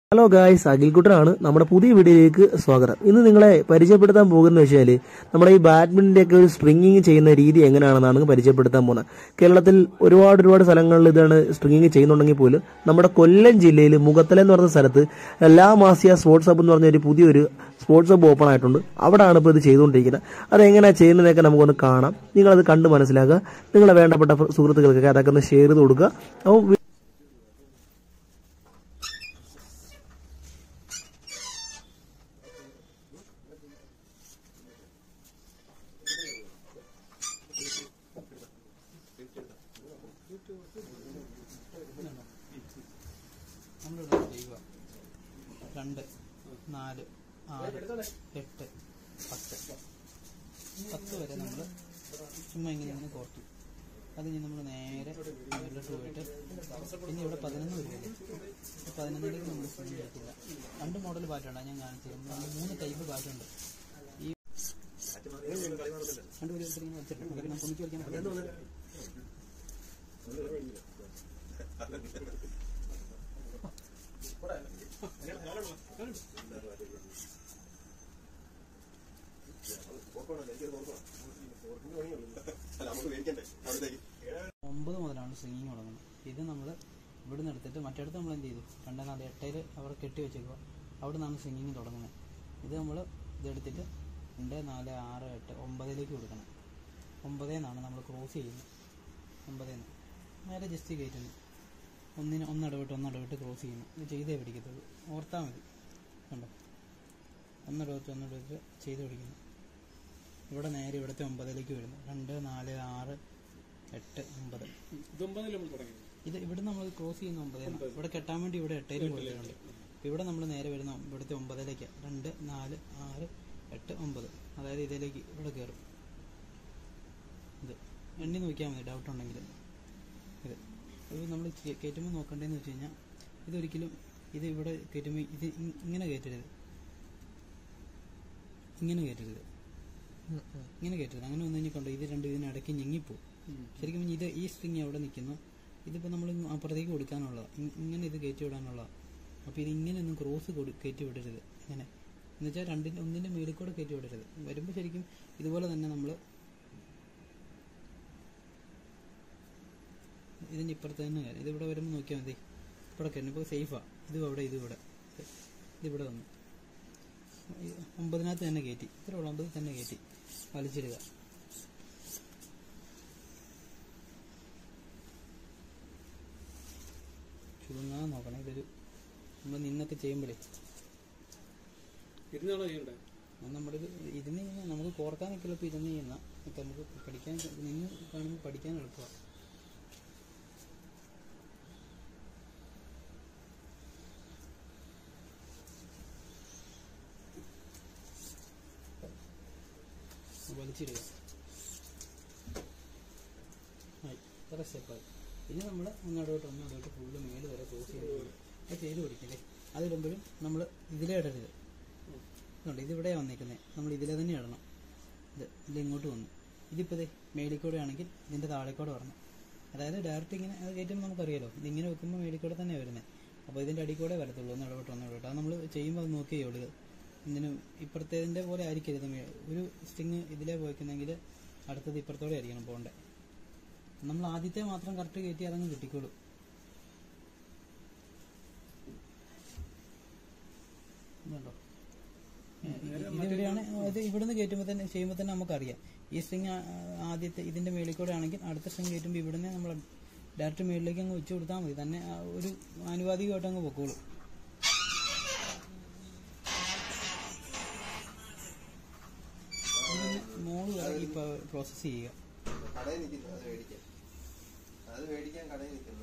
Hello guys അഖിൽകുട്ടനാണ് നമ്മുടെ പുതിയ വീഡിയോയിലേക്ക് സ്വാഗതം ഇന്ന് നിങ്ങളെ പരിചയപ്പെടുത്താൻ പോകുന്ന വെച്ചാൽ നമ്മുടെ ഈ ബാഡ്മിന്റന്റെ ഒക്കെ ഒരു സ്ട്രിങ്ങിങ് ചെയ്യുന്ന രീതി എങ്ങനെയാണെന്നാണ് പരിചയപ്പെടുത്താൻ പോകുന്നത് കേരളത്തിൽ ഒരുപാട് ഒരുപാട് സ്ഥലങ്ങളിൽ ഇതാണ് സ്ട്രിങ്ങിങ് ചെയ്യുന്നുണ്ടെങ്കിൽ പോലും നമ്മുടെ കൊല്ലം ജില്ലയിൽ മുഖത്തല എന്ന് പറഞ്ഞ സ്ഥലത്ത് ലാ മാസിയ സ്പോർട്സ് ഹബ് എന്ന് പറഞ്ഞ ഒരു പുതിയൊരു സ്പോർട്സ് ഹബ് ഓപ്പൺ ആയിട്ടുണ്ട് അവിടെയാണ് ഇപ്പോൾ ഇത് ചെയ്തുകൊണ്ടിരിക്കുന്നത് അതെങ്ങനെയാണ് ചെയ്യുന്നതൊക്കെ നമുക്കൊന്ന് കാണാം നിങ്ങളത് കണ്ട് മനസ്സിലാക്കുക നിങ്ങളെ വേണ്ടപ്പെട്ട സുഹൃത്തുക്കൾക്കൊക്കെ അതൊക്കെ ഒന്ന് ഷെയർ ചെയ്ത് കൊടുക്കുക അപ്പോൾ നമ്മളിവിടെ ചെയ്യുക രണ്ട് നാല് ആറ് എട്ട് പത്ത് പത്ത് വരെ നമ്മൾ ചുമ്മാ ഇങ്ങനെ ഇങ്ങനെ കോർത്തു അത് കഴിഞ്ഞ് നമ്മൾ നേരെ മുകളിലോട്ട് പോയിട്ട് പിന്നെ ഇവിടെ പതിനൊന്ന് വരികയല്ലേ ഈ പതിനൊന്നിലേക്ക് നമ്മൾ സ്വിം ചെയ്യത്തില്ല രണ്ട് മോഡൽ പാറ്റുണ്ട് ഞാൻ കാണിച്ചത് നമ്മൾ മൂന്ന് ടൈപ്പ് പാറ്റുണ്ട് ഈ രണ്ട് പേര് എടുത്തിട്ട് ഇങ്ങനെ വെച്ചിട്ട് നമുക്ക് ഞാൻ പൊണിക്ക് വയ്ക്കാൻ പറ്റില്ല ഒമ്പത് മുതലാണ് സ്വിങ്ങിങ് തുടങ്ങുന്നത് ഇത് നമ്മൾ ഇവിടെ നിന്ന് എടുത്തിട്ട് മറ്റടുത്ത് നമ്മൾ എന്ത് ചെയ്തു രണ്ട് നാല് എട്ടയിൽ അവർ കെട്ടി വെച്ചേക്കുക അവിടെ നിന്നാണ് സ്വിങ്ങിങ് തുടങ്ങുന്നത് ഇത് നമ്മൾ ഇതെടുത്തിട്ട് രണ്ട് നാല് ആറ് എട്ട് ഒമ്പതിലേക്ക് കൊടുക്കണം ഒമ്പതിൽ നിന്നാണ് നമ്മൾ ക്രോസ് ചെയ്യുന്നത് ഒമ്പതിൽ നിന്ന് നേരെ ജസ്റ്റ് കയറ്റുന്നു ഒന്നിന് ഒന്നിടവിട്ട് ഒന്നിടവിട്ട് ക്രോസ് ചെയ്യുന്നു ഇത് ചെയ്തേ പിടിക്കത്തുള്ളൂ ഓർത്താൽ മതി കണ്ടോ ഒന്നിടവിട്ട് ഒന്നിടവിട്ട് ചെയ്ത് പിടിക്കുന്നു ഇവിടെ നേരെ ഇവിടുത്തെ ഒമ്പതിലേക്ക് വരുന്നു രണ്ട് നാല് ആറ് എട്ട് ഒമ്പത് ഇതൊമ്പതിൽ നമ്മൾ തുടങ്ങി ഇത് ഇവിടെ നമ്മൾ ക്രോസ് ചെയ്യുന്ന ഒമ്പതാണ് ഇവിടെ കെട്ടാൻ വേണ്ടി ഇവിടെ എട്ടേലും കൊടുത്തിട്ടുണ്ട് ഇവിടെ നമ്മൾ നേരെ വരുന്ന ഇവിടുത്തെ ഒമ്പതിലേക്ക് രണ്ട് നാല് ആറ് എട്ട് ഒമ്പത് അതായത് ഇതിലേക്ക് ഇവിടെ കയറും ഇത് എണ്ണി നോക്കിയാൽ മതി ഡൗട്ട് ഉണ്ടെങ്കിൽ ഇത് ഇത് നമ്മൾ കയറ്റുമ്പോൾ നോക്കേണ്ടതെന്ന് വെച്ച് കഴിഞ്ഞാൽ ഇതൊരിക്കലും ഇത് ഇവിടെ കയറ്റുമ്പോൾ ഇത് ഇ- ഇങ്ങനെ കയറ്റരുത് ഇങ്ങനെ കയറ്റരുത് ഇങ്ങനെ കയറ്റരുത് അങ്ങനെ വന്നു കഴിഞ്ഞാൽ കണ്ടോ ഇത് രണ്ടും ഇതിനിടയ്ക്ക് ഞെങ്ങിപ്പോവും ശരിക്കും ഇത് ഈ സ്ട്രിങ് അവിടെ നിൽക്കുന്നു ഇതിപ്പോൾ നമ്മൾ അപ്പുറത്തേക്ക് കൊടുക്കാനുള്ളതാണ് ഇങ്ങനെ ഇത് കയറ്റി വിടാനുള്ളതാണ് അപ്പോൾ ഇത് ഇങ്ങനെ ഒന്നും ക്രോസ് കൊടു കയറ്റി വിടരുത് ഇങ്ങനെ എന്നുവെച്ചാൽ രണ്ടിൻ്റെ ഒന്നിൻ്റെ മേളിൽ കൂടെ കയറ്റി വിടരുത് വരുമ്പോൾ ശരിക്കും ഇതുപോലെ തന്നെ നമ്മൾ ഇതിൻ്റെ ഇപ്പുറത്ത് തന്നെ കയറി ഇതിവിടെ വരുമ്പോൾ നോക്കിയാൽ മതി ഇവിടെ കയറി ഇപ്പോൾ സേഫാണ് ഇതും അവിടെ ഇതും ഇവിടെ ഇതിവിടെ വന്നു ഈ ഒമ്പതിനകത്ത് തന്നെ കയറ്റി ഇത്ര ഉള്ള ഒമ്പതിൽ തന്നെ കയറ്റി വലിച്ചിടുക ചുരുങ്ങാൻ നോക്കണം ഇതൊരു നമ്മൾ നിന്നൊക്കെ ചെയ്യുമ്പോഴേ ഇരുന്നാണോ ചെയ്യണ്ടേ അത് നമ്മളിത് ഇരുന്ന് കഴിഞ്ഞാൽ നമുക്ക് കോർക്കാനൊക്കെ എളുപ്പം ഇരുന്ന് ചെയ്യുന്ന ഇപ്പം നമുക്ക് പഠിക്കാൻ നിന്ന് കാണുമ്പോൾ പഠിക്കാൻ എളുപ്പമാണ് വലിച്ചിടുക ആയി ഇത്ര സ്റ്റെപ്പായി ഇനി നമ്മൾ ഒന്നോടോട്ട് ഒന്നോടോട്ട് ഫുള്ള് മേല് വരെ ക്ലോസ് ചെയ്ത് അത് ചെയ്ത് പിടിക്കില്ലേ അതിടുമ്പോഴും നമ്മൾ ഇതിലേ ഇടരുത് ഇതുണ്ട് ഇതിവിടെ വന്നേക്കുന്നത് നമ്മൾ ഇതിലെ തന്നെ ഇടണം ഇത് ഇത് ഇങ്ങോട്ട് വന്നു ഇതിപ്പോൾ ഇത് മേളിക്കൂടെ ആണെങ്കിൽ ഇതിൻ്റെ താഴേക്കൂടെ വരണം അതായത് ഡയറക്റ്റ് ഇങ്ങനെ അത് കയറ്റുമ്പോൾ നമുക്കറിയാലോ ഇതിങ്ങനെ വെക്കുമ്പോൾ മേളിക്കൂടെ തന്നെ വരുന്നത് അപ്പോൾ ഇതിൻ്റെ അടിക്കൂടെ വരത്തുള്ളൂ ഒന്ന് ഇടപെട്ട് ഒന്ന് ഇടപെട്ട് അത് നമ്മൾ ചെയ്യുമ്പോൾ അത് നോക്കിയേ ഉള്ളൂ ഇത് ഇതിന് ഇപ്പുറത്തേതിൻ്റെ പോലെ ആയിരിക്കരുത് മേ- ഒരു സ്റ്റിങ് ഇതിലേ പോയിക്കുന്നെങ്കിൽ അടുത്തത് ഇപ്പുറത്തോടെ ആയിരിക്കണം പോകേണ്ടത് നമ്മൾ ആദ്യത്തെ മാത്രം കറക്റ്റ് കയറ്റി അതങ്ങ് കിട്ടിക്കോളൂ ഇതുണ്ടോ ഇതിവിടെയാണ് ഇത് ഇവിടുന്ന് കയറ്റുമ്പോൾ തന്നെ ചെയ്യുമ്പോൾ തന്നെ നമുക്കറിയാം ഈ സ്ട്രിങ് ആദ്യത്തെ ഇതിന്റെ മേളിൽ കൂടെ ആണെങ്കിൽ അടുത്ത സ്ട്രിങ് കയറ്റുമ്പോൾ ഇവിടുന്ന് നമ്മൾ ഡയറക്റ്റ് മേളിലേക്ക് അങ്ങ് വെച്ച് കൊടുത്താൽ മതി തന്നെ ആ ഒരു ആനുപാതികമായിട്ട് അങ്ങ് പൊക്കോളൂ ഇതിന് മോള് വരെ ഈ പ്രോസസ്സ് ചെയ്യുക കടയിൽ നിൽക്കുന്നു അത് മേടിക്കാൻ അത് മേടിക്കാൻ കടയിൽ നിൽക്കുന്നു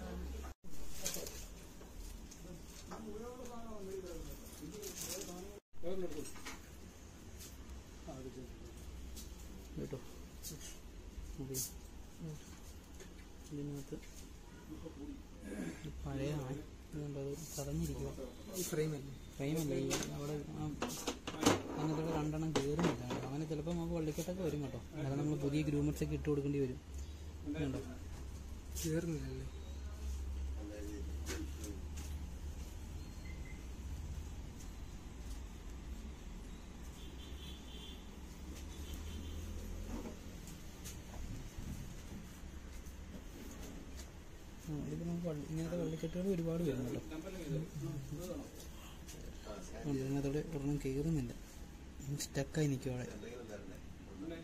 കേട്ടോ മതി. ഇതിനകത്ത് ഇത് പഴയതാണ് ഇതുകൊണ്ട് അത് കറഞ്ഞിരിക്കുക ഫ്രെയിമല്ലേ ഈ അവിടെ ആ അങ്ങനത്തെ രണ്ടെണ്ണം കയറുന്നില്ല അങ്ങനെ ചിലപ്പോൾ നമുക്ക് വള്ളിക്കെട്ടൊക്കെ വരും കേട്ടോ അല്ലാതെ നമ്മൾ പുതിയ ഗ്രൂമർസ് ഒക്കെ ഇട്ട് കൊടുക്കേണ്ടി വരും ഇതുണ്ടോ ചേർന്നില്ലല്ലേ വള്ളി ഇങ്ങനത്തെ വള്ളിക്കെട്ടുകൾ ഒരുപാട് വരുന്നുണ്ടോ ഇതിനകത്തോടെ ഒരെണ്ണം കയറുന്നില്ല സ്റ്റക്കായി നിൽക്കും അവിടെ എന്തെങ്കിലും തരണ്ടേ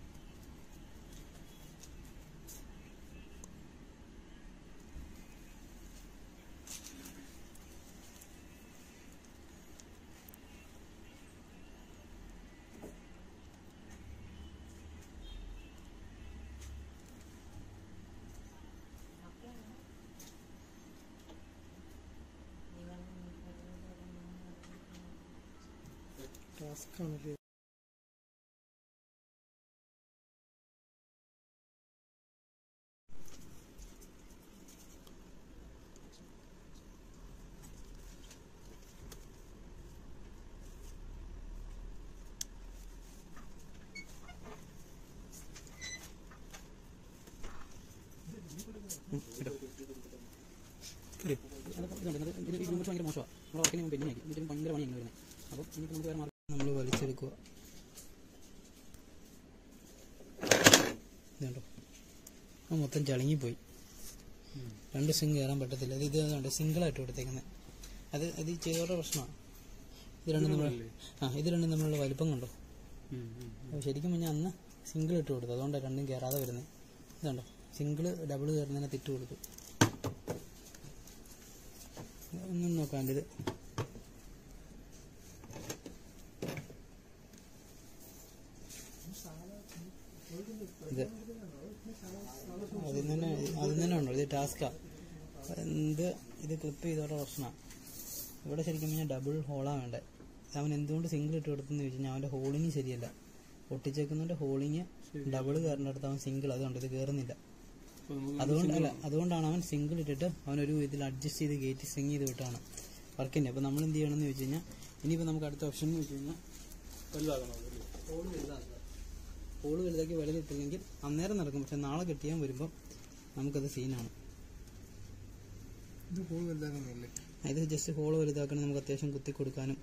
ടാസ്ക് ആണല്ലേ ഭയങ്കര മോശമാണ് നമ്മുടെ വർക്കിന് ഞാൻ പെൻഡിങ് ആക്കി എന്നിട്ടും ഭയങ്കര പണിയാണ് വരുന്നത് അപ്പം ഇനി നമുക്ക് വേറെ മാർഗ്ഗം നമ്മൾ വലിച്ചെടുക്കുക ഇതുണ്ടോ ആ മൊത്തം ചളുങ്ങിപ്പോയി രണ്ട് സിങ് കയറാൻ പറ്റത്തില്ല ഇത് ഇത് കണ്ടോ സിംഗിളായിട്ട് കൊടുത്തേക്കുന്നത് അത് അത് ഈ ചെയ്തോടെ പ്രശ്നമാണ് ഇത് രണ്ടും നമ്മൾ ആ ഇത് രണ്ടും തമ്മിലുള്ള വലിപ്പം കണ്ടോ അപ്പോൾ ശരിക്കും പറഞ്ഞാൽ അന്ന് സിംഗിൾ ഇട്ട് കൊടുത്തു അതുകൊണ്ടാണ് രണ്ടും കയറാതെ വരുന്നത് ഇതുണ്ടോ സിംഗിൾ ഡബിൾ കയറുന്നതിനകത്ത് ഇട്ട് കൊടുത്തു ഒന്നും നോക്കാണ്ട് ഇത് ഇത് അതിൽ തന്നെ അതിൽ തന്നെ ഉണ്ടോ ഇത് ടാസ്കാ എന്ത് ഇത് ക്ലിപ്പ് ചെയ്തോടെ പ്രശ്നമാണ് ഇവിടെ ശരിക്കും പറഞ്ഞാൽ ഡബിൾ ഹോളാ വേണ്ടേ അവൻ എന്തുകൊണ്ട് സിംഗിൾ ഇട്ട് കൊടുത്തെന്ന് ചോദിച്ചു കഴിഞ്ഞാൽ അവൻ്റെ ഹോളിങ് ശരിയല്ല ഒട്ടിച്ചേക്കുന്നതിൻ്റെ ഹോളിങ് ഡബിൾ കയറേണ്ട അടുത്ത് അവൻ സിംഗിൾ അതുകൊണ്ട് ഇത് കയറുന്നില്ല അതുകൊണ്ട് അല്ല അതുകൊണ്ടാണ് അവൻ സിംഗിൾ ഇട്ടിട്ട് അവനൊരു ഇതിൽ അഡ്ജസ്റ്റ് ചെയ്ത് കയറ്റി സ്വിങ് ചെയ്ത് വിട്ടാണ് വർക്കിൻ്റെ അപ്പോൾ നമ്മൾ എന്ത് ചെയ്യണമെന്ന് ചോദിച്ചു കഴിഞ്ഞാൽ ഇനിയിപ്പോൾ നമുക്ക് അടുത്ത ഓപ്ഷൻ എന്ന് വെച്ച് കഴിഞ്ഞാൽ ഹോള് വലുതാക്കുക ഹോള് വലുതാക്കി വലുതിട്ടില്ലെങ്കിൽ അന്നേരം നടക്കും പക്ഷെ നാളെ കെട്ടിയാൻ വരുമ്പോൾ നമുക്കത് സീനാണ് ഇത് ഹോൾ വലുതാക്കുന്നില്ലേ ഇത് ജസ്റ്റ് ഹോള് വലുതാക്കണം നമുക്ക് അത്യാവശ്യം കുത്തി കൊടുക്കാനും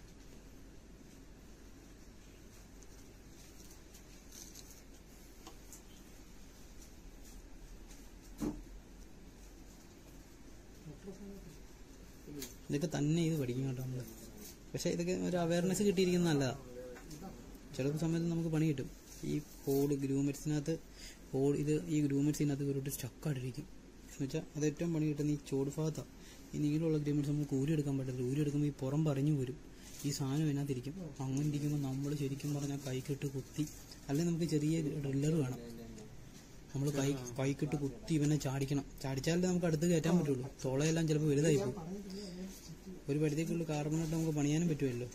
ഇതൊക്കെ തന്നെ ഇത് പഠിക്കും കേട്ടോ നമ്മള് പക്ഷെ ഇതൊക്കെ ഒരു അവയർനെസ് കിട്ടിയിരിക്കുന്നത് നല്ലതാണ് ചില സമയത്ത് നമുക്ക് പണി കിട്ടും ഈ ഹോള് ഗ്രൂമെറ്റ്സിനകത്ത് ഹോൾ ഇത് ഈ ഗ്രൂമെറ്റ്സിനകത്ത് ഒരു സ്റ്റക്കായിട്ടിരിക്കും എന്ന് വെച്ചാൽ അത് ഏറ്റവും പണി കിട്ടുന്ന ഈ ചോട് ഭാഗത്താണ് ഈ നീളമുള്ള ഗ്രൂമെറ്റ്സ് നമുക്ക് ഊരി എടുക്കാൻ പറ്റത്തില്ല ഊരി എടുക്കുമ്പോൾ ഈ പുറം പറഞ്ഞു വരും ഈ സാധനം ഇതിനകത്തിരിക്കും അങ്ങനെ ഇരിക്കുമ്പോൾ നമ്മൾ ശരിക്കും പറഞ്ഞാൽ കൈക്കിട്ട് കുത്തി അല്ലെങ്കിൽ നമുക്ക് ചെറിയ ഡ്രില്ലർ വേണം നമ്മൾ കൈ കൈക്കിട്ട് കുത്തി ഇവനെ ചാടിക്കണം ചാടിച്ചാലേ നമുക്ക് അടുത്ത് കയറ്റാൻ പറ്റുള്ളൂ തോളയെല്ലാം ചിലപ്പോൾ വലുതായി പോകും ഒരു പരിധിക്കുള്ളിൽ കാർബണിട്ട് നമുക്ക് പണിയാനും പറ്റുമല്ലോ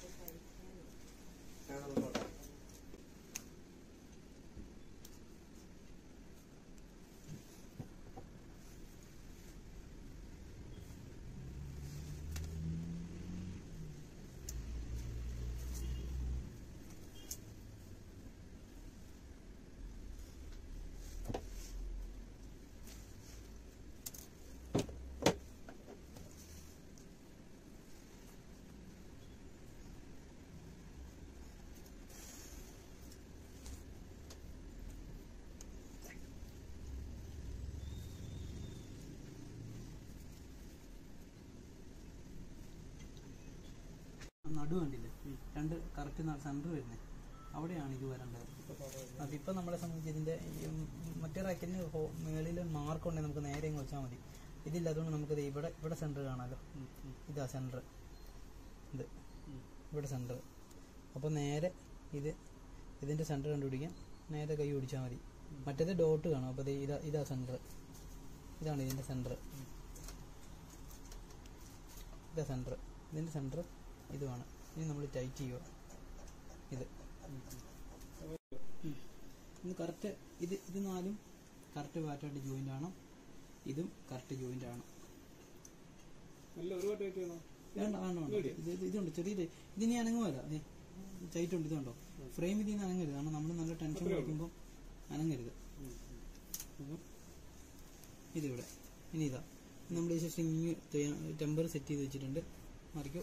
നടു കണ്ടില്ലേ രണ്ട് കറക്റ്റ് സെന്റർ വരുന്നത് അവിടെയാണ് ഇത് വരേണ്ടത് അതിപ്പോൾ നമ്മളെ സംബന്ധിച്ച് ഇതിന്റെ ഈ മറ്റേ റാക്കിന് മേളിൽ മാർക്ക് ഉണ്ടെങ്കിൽ നമുക്ക് നേരെ ഇങ്ങ് വെച്ചാൽ മതി ഇതില്ല അതുകൊണ്ട് നമുക്കിത് ഇവിടെ ഇവിടെ സെന്റർ കാണാമല്ലോ ഇതാ സെന്റർ ഇത് ഇവിടെ സെന്റർ അപ്പോൾ നേരെ ഇത് ഇതിന്റെ സെന്റർ കണ്ടുപിടിക്കാൻ നേരെ കൈ പിടിച്ചാൽ മതി മറ്റേത് ഡോട്ട് കാണും അപ്പോൾ ദേ ഇതാ ഇതാ സെന്റർ ഇതാണ് ഇതിന്റെ സെന്റർ ഇതാ സെന്റർ ഇതിന്റെ സെന്റർ ഇതുമാണ് ഇനി നമ്മൾ ടൈറ്റ് ചെയ്യുക ഇത് ഇത് കറക്റ്റ് ഇത് ഇത് നാലും കറക്റ്റ് പാറ്റായിട്ട് ജോയിന്റ് ആണ് ഇതും കറക്റ്റ് ജോയിന്റ് ആണ് അല്ല ഒരു വട്ടം ആയിട്ട് വേണ്ട വേണ്ട വേണ്ട ഇത് ഇത് ഇതുണ്ട് ചെറിയ ഇതിനി അനങ്ങുമല്ല ടൈറ്റ് ഉണ്ട് ഇതുണ്ടോ ഫ്രെയിം ഇതിൽ നിന്ന് അനങ്ങരുത് കാരണം നമ്മൾ നല്ല ടെൻഷൻ കൊടുക്കുമ്പോൾ അനങ്ങരുത് അപ്പം ഇതിവിടെ ഇനി ഇതാ നമ്മൾ ഈ സ്ട്രിങ് ടെമ്പർ സെറ്റ് ചെയ്ത് വെച്ചിട്ടുണ്ട് മറിക്കോ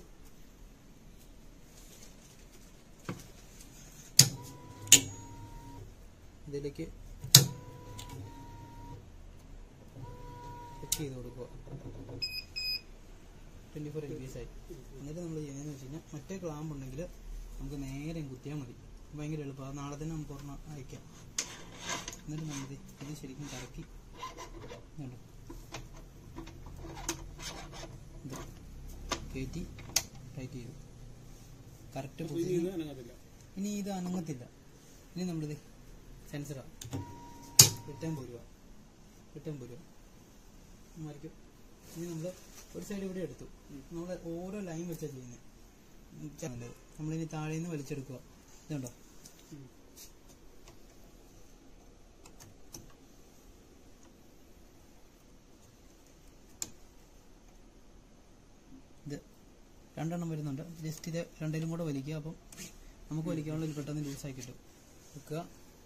ഇതിലേക്ക് ലോക്ക് ചെയ്ത് കൊടുക്കുക twenty four L B S ആയി എന്നിട്ട് നമ്മൾ ചെയ്യുന്നതെന്ന് വെച്ച് കഴിഞ്ഞാൽ മറ്റേ ക്ലാമ്പ് ഉണ്ടെങ്കിൽ നമുക്ക് നേരെ കുത്തിയാൽ മതി ഭയങ്കര എളുപ്പമാണ് നാളെ തന്നെ നമുക്ക് ഒരെണ്ണം അയക്കാം എന്നിട്ട് നമ്മൾ ഇത് ശരിക്കും കറക്കി ഇതുണ്ടോ ഇത് കയറ്റി ടൈറ്റ് ചെയ്തു കറക്റ്റ് ഇനി പൊസിഷൻ ഇത് അനങ്ങത്തില്ല ഇനി ഇത് അനങ്ങത്തില്ല ഇനി നമ്മളിത് സെൻസറാ റിട്ടേൺ പോരുക റിട്ടേൺ പോരുക മാറിക്കും ഇനി നമ്മൾ ഒരു സൈഡ് ഇവിടെ എടുത്തു നമ്മൾ ഓരോ ലൈൻ വെച്ചാണ് ചെയ്യുന്നത് നല്ലത് നമ്മളിനി താഴെ നിന്ന് വലിച്ചെടുക്കുക ഇതുണ്ടോ ഇത് രണ്ടെണ്ണം വരുന്നുണ്ട് ജസ്റ്റ് ഇത് രണ്ടിലും കൂടെ വലിക്കുക അപ്പം നമുക്ക് വലിക്കാനുള്ള ഇത് പെട്ടെന്ന് ലൂസായി കിട്ടും വെക്കുക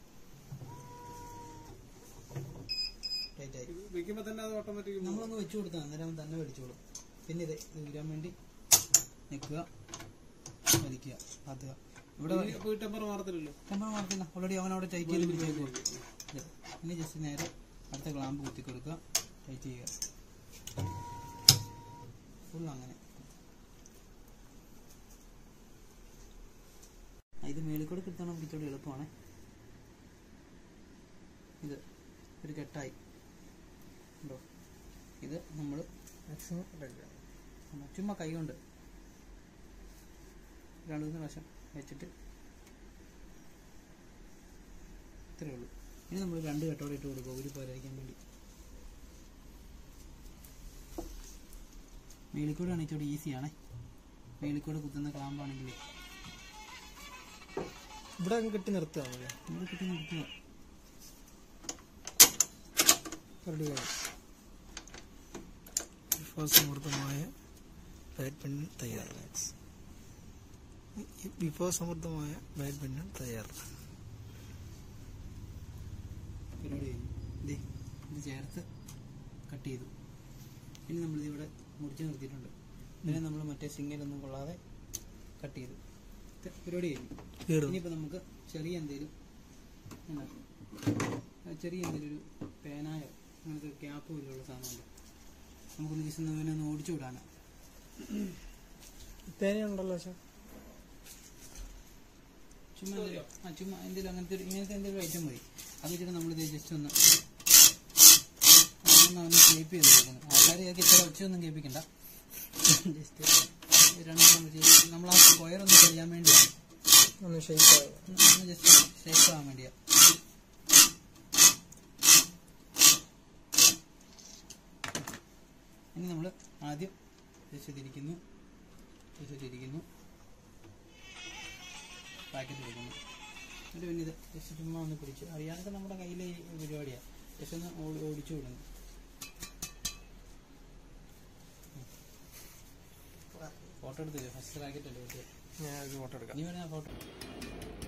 Tight ആയി. ഇത് വെക്കുമ്പോ തന്നെ അത് ഓട്ടോമാറ്റിക് നമ്മളൊന്ന് വെച്ചു കൊടുത്താൽ അന്നേരം അവൻ തന്നെ വലിച്ചോളും പിന്നെ ഇത് വീരാൻ വേണ്ടി നിൽക്കുക വലിക്കുക പാത്തുക ഇവിടെ പോയി ടെമ്പർ മാറത്തില്ലല്ലോ നമ്മൾ മാർക്കില്ല ഓൾറെഡി അവൻ അവിടെ ടൈറ്റ് ചെയ്ത് പിടിച്ചേക്കുക ഇത് ഇനി ജസ്റ്റ് നേരെ അടുത്ത ക്ലാമ്പ് കുത്തി കൊടുക്കുക ടൈറ്റ് ചെയ്യുക ഫുൾ അങ്ങനെ ആ, ഇത് മേളിൽ കൂടെ കിട്ടാൻ നമുക്ക് ഇച്ചിരി എളുപ്പമാണ് ഇത് ഒരു കെട്ടായി ഉണ്ടോ ഇത് നമ്മൾ മാക്സിമം ചുമ്മാ കൈ കൊണ്ട് രണ്ട് മൂന്ന് പ്രാവശ്യം വെച്ചിട്ട് ഇത്രയേ ഉള്ളൂ ഇനി നമ്മൾ രണ്ട് കെട്ടോടെ ഇട്ട് കൊടുക്കുക ഒരു പോരായിരിക്കാൻ വേണ്ടി മേളിക്കൂടെ ആണ് ഇച്ചിരി ഈസിയാണേ മേളിക്കൂടെ കുത്തുന്ന ക്ലാമ്പാണെങ്കിൽ ഇവിടെ അങ്ങ് കെട്ടി നിർത്തുകയാണല്ലേ നമ്മൾ കിട്ടി നിർത്തുക റെഡിയായി വിഭവസമൃദ്ധമായ ബാഡ്മിൻ്റൺ തയ്യാർ വിഭവസമൃദ്ധമായ ബാഡ്മിൻ്റൺ തയ്യാർ പരിപാടി കഴിഞ്ഞു ദേ ഇത് ചേർത്ത് കട്ട് ചെയ്തു ഇനി നമ്മളിത് ഇവിടെ മുറിച്ച് നിർത്തിയിട്ടുണ്ട് ഇതിനെ നമ്മൾ മറ്റേ സിംഗിലൊന്നും കൊള്ളാതെ കട്ട് ചെയ്തു ഇത് പരിപാടി കഴിഞ്ഞു ഇനിയിപ്പോൾ നമുക്ക് ചെറിയ എന്തെങ്കിലും എന്നാ, ആ ചെറിയ എന്തെങ്കിലും ഒരു പേനായോ അങ്ങനത്തെ ക്യാപ്പ് പോലുള്ള സാധനമുണ്ട് നമുക്കൊന്ന് ജസ്റ്റ് ഒന്ന് ഇവനെ ഒന്ന് ഓടിച്ചു വിടാനാ പേനയുണ്ടല്ലോ ചുമ്മാ എന്തേലും- ആ ചുമ്മാ എന്തെങ്കിലും അങ്ങനത്തെ ഒരു ഇങ്ങനത്തെ എന്തെങ്കിലും ഐറ്റം മതി അത് വെച്ചിട്ട് നമ്മളിത് ജസ്റ്റ് ഒന്ന് ഒന്ന് അവനെ ഷേപ്പ് ചെയ്ത് കൊടുക്കണം ആൾക്കാർ ഇതൊക്കെ ഇത്ര ഒച്ചയൊന്നും കേൾപ്പിക്കണ്ട ജസ്റ്റ് രണ്ടെണ്ണം വെച്ച് നമ്മൾ ആ സ്ക്വയർ ഒന്ന് ചെയ്യാൻ വേണ്ടിയാണ് ഒന്ന് ഷേപ്പ് ഒന്ന് ജസ്റ്റ് ഷേപ്പ് ആവാൻ വേണ്ടിയാ ഇനി നമ്മൾ ആദ്യം ജസ്റ്റ് തിരിക്കുന്നു ജസ്റ്റ് തിരിക്കുന്നു പാക്കറ്റ് എടുക്കുന്നു എന്നിട്ട് പിന്നെ ഇത് ജസ്റ്റ് ചുമ്മാ ഒന്ന് പിടിച്ച് അറിയാതെ നമ്മുടെ കയ്യിലെ ഈ പരിപാടിയാണ് ജസ്റ്റ് ഒന്ന് ഓടി- ഓടിച്ചു വിടുന്നു ഫോട്ടോ എടുത്തില്ലേ ഫസ്റ്റ് പാക്കറ്റ് അല്ലേ ഇത്? ഞാൻ ഫോട്ടോ എടുക്കാം നീ വേണേ ഫോട്ടോ